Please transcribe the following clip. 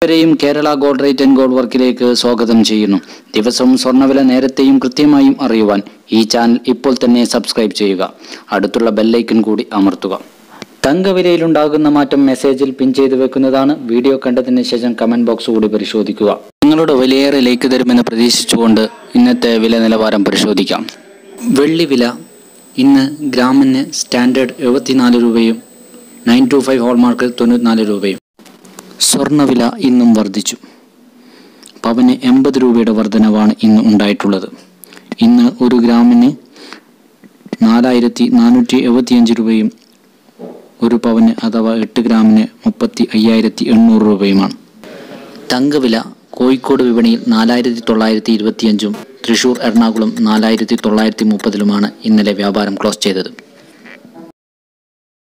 വരെയും Kerala gold rate and gold വർക്കിലേക്ക് സ്വാഗതം ചെയ്യുന്നു ദിവസവും സ്വർണ്ണവില നേരത്തെയും കൃത്യമായും അറിയുവാൻ ഈ ചാനൽ ഇപ്പോൾ തന്നെ സബ്സ്ക്രൈബ് ചെയ്യുക അടുത്തുള്ള ബെല്ലൈക്കൺ കൂടി അമർത്തുക തങ്കവിലയിലുണ്ടാകുന്ന മാറ്റം മെസ്സേജിൽ പിൻ ചെയ്തു വെക്കുന്നതാണ് വീഡിയോ കണ്ടതിന് ശേഷം കമന്റ് ബോക്സ് കൂടി പരിശോധിക്കുക നിങ്ങളുടെ വിലയേറെ ലൈക്ക് തരുമെന്ന് പ്രതീക്ഷിച്ചുകൊണ്ട് ഇന്നത്തെ വില നിലവാരം പരിശോധിക്കാം വെള്ളി വില ഇന്ന് ഗ്രാമിന് സ്റ്റാൻഡേർഡ് എഴുപത്തിനാല് രൂപയും നയൻ ടു ഫൈവ് ഹോൾമാർക്ക് തൊണ്ണൂറ്റിനാല് രൂപയും സ്വർണ്ണവില ഇന്നും വർദ്ധിച്ചു പവന് എൺപത് രൂപയുടെ വർധനവാണ് ഇന്ന് ഉണ്ടായിട്ടുള്ളത് ഇന്ന് ഒരു ഗ്രാമിന് നാലായിരത്തി നാനൂറ്റി എഴുപത്തിയഞ്ച് രൂപയും ഒരു പവന് അഥവാ എട്ട് ഗ്രാമിന് മുപ്പത്തി അയ്യായിരത്തി എണ്ണൂറ് രൂപയുമാണ് തങ്കവില കോഴിക്കോട് വിപണിയിൽ നാലായിരത്തി തൊള്ളായിരത്തി ഇരുപത്തിയഞ്ചും തൃശൂർ എറണാകുളം നാലായിരത്തി തൊള്ളായിരത്തി മുപ്പതിലുമാണ് ഇന്നലെ വ്യാപാരം ക്ലോസ് ചെയ്തത്